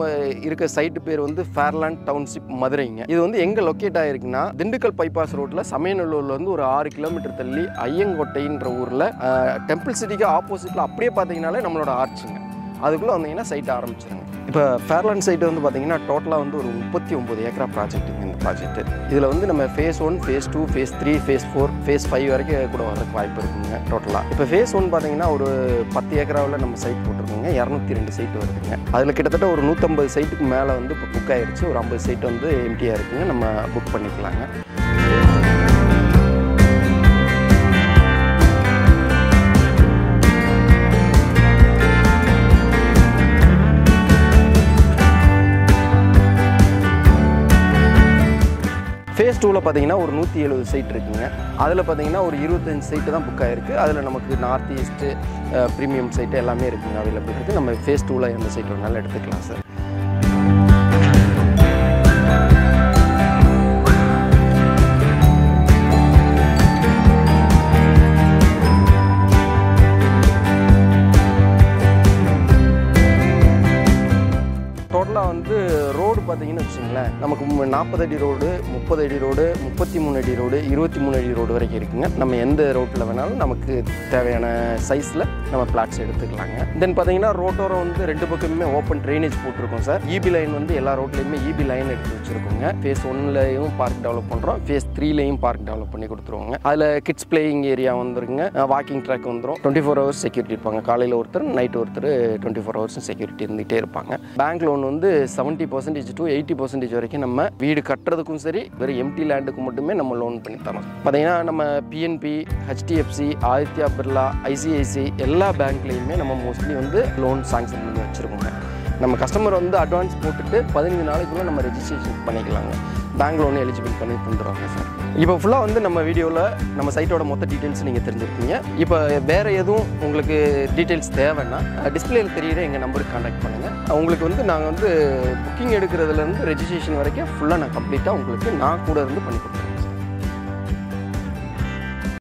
இருக்க சைட்டு பேர் வந்து ஃபேர்லாண்ட் டவுன்ஷிப் மதுரைங்க இது வந்து எங்கே லொக்கேட் ஆகிருக்குன்னா திண்டுக்கல் பைபாஸ் ரோட்டில் சமயநல்லூர்ல இருந்து ஒரு ஆறு கிலோமீட்டர் தள்ளி ஐயங்கோட்டைன்ற ஊரில் டெம்பிள் சிட்டிக்கு ஆப்போசிட்டில் அப்படியே பார்த்தீங்கன்னாலே நம்மளோட ஆர்ச்சுங்க அதுக்குள்ளே வந்தீங்கன்னா சைட் ஆரம்பிச்சிருங்க இப்போ ஃபேர்லாண்ட் சைட்டு வந்து பார்த்தீங்கன்னா டோட்டலாக வந்து ஒரு முப்பத்தி ஒம்பது ஏக்கரா ப்ராஜெக்ட்டுங்க இந்த ப்ராஜெக்ட் இதில் வந்து நம்ம phase one phase two phase three phase four phase five வரைக்கும் கூட வரதுக்கு வாய்ப்பு இருக்குங்க டோட்டலாக இப்போ ஃபேஸ் ஒன் பார்த்தீங்கன்னா ஒரு பத்து ஏக்கராவில் நம்ம சைட் போட்டிருக்கோங்க இரநூத்தி ரெண்டு சைட்டு வருதுங்க அதில் கிட்டத்தட்ட ஒரு நூற்றம்பது சைட்டுக்கு மேலே வந்து இப்போ புக் ஆயிருச்சு ஒரு ஐம்பது சைட் வந்து எம்டியாக இருக்குங்க நம்ம புக் பண்ணிக்கலாங்க ஃபேஸ் டூவில் பார்த்தீங்கன்னா ஒரு நூற்றி எழுபது சைட் இருக்குங்க அதில் பார்த்தீங்கன்னா ஒரு இருபத்தஞ்சு சைட்டு தான் புக் ஆயிருக்கு அதில் நமக்கு நார்த் ஈஸ்ட்டு ப்ரீமியம் சைட்டு எல்லாமே இருக்குங்க அவைலபிள் இருக்குது நம்ம ஃபேஸ் டூவில் எந்த சைட் வேணாலும் எடுத்துக்கலாம் சார் டோட்டலாக வந்து ரோடு பார்த்தீங்கன்னு வச்சுங்களேன் நமக்கு நாற்பது அடி ரோடு முப்பது அடி ரோடு முப்பத்தி மூணு அடி ரோடு இருபத்தி மூணு அடி ரோடு வரைக்கும் இருக்குங்க நம்ம எந்த ரோட்டில் வேணாலும் நமக்கு தேவையான சைஸில் நம்ம பிளாட்ஸ் எடுத்துக்கலாங்க தென் பார்த்தீங்கன்னா ரோட்டோரம் வந்து ரெண்டு பக்கமுமே ஓப்பன் ட்ரைனேஜ் போட்டிருக்கோம் சார் இபி லைன் வந்து எல்லா ரோட்லேயுமே இபி லைன் எடுத்து வச்சுருக்கோங்க ஃபேஸ் ஒன்லையும் பார்க் டெவலப் பண்ணுறோம் ஃபேஸ் த்ரீலையும் பார்க் டெவலப் பண்ணி கொடுத்துருவோங்க அதில் கிட்ஸ் பிளேயிங் ஏரியா வந்துருங்க வாக்கிங் ட்ராக் வந்துடும் டுவெண்ட்டி ஃபோர் ஹவர்ஸ் செக்யூரிட்டி இருப்பாங்க காலையில் ஒருத்தர் நைட் ஒருத்தர் டுவெண்ட்டி ஃபோர் ஹவர்ஸும் செக்யூரிட்டி இருந்துகிட்டே இருப்பாங்க பேங்க் லோன் வந்து seventy percentage to eighty percentage வரைக்கும் நம்ம வீடு கட்டுறதுக்கும் சரி வெறும் எம்டி லேண்டுக்கு மட்டுமே நம்ம லோன் பண்ணி தரோம் பார்த்தீங்கன்னா நம்ம PNB HDFC Aditya Birla ICICI எல்லா பேங்க்லேயுமே நம்ம மோஸ்ட்லி வந்து லோன் சாங்ஷன் பண்ணி வச்சுருக்கோங்க நம்ம கஸ்டமர் வந்து அட்வான்ஸ் போட்டுட்டு பதினஞ்சு நாளைக்குள்ளே நம்ம ரெஜிஸ்ட்ரேஷன் பண்ணிக்கலாங்க பேங்க் லோன் எலிஜிபிள் பண்ணி தந்துடுவாங்க சார் இப்போ ஃபுல்லாக வந்து நம்ம வீடியோவில் நம்ம சைட்டோட மொத்த டீட்டெயில்ஸ் நீங்கள் தெரிஞ்சிருக்கீங்க இப்போ வேறு எதுவும் உங்களுக்கு டீட்டெயில்ஸ் தேவைன்னா டிஸ்பிளேல தெரியிற எங்கள் நம்பருக்கு காண்டாக்ட் பண்ணுங்கள் உங்களுக்கு வந்து நாங்கள் வந்து புக்கிங் எடுக்கிறதுலேருந்து ரெஜிஸ்ட்ரேஷன் வரைக்கும் ஃபுல்லாக நான் கம்ப்ளீட்டாக உங்களுக்கு நான் கூட இருந்து பண்ணி கொடுத்துருவேன்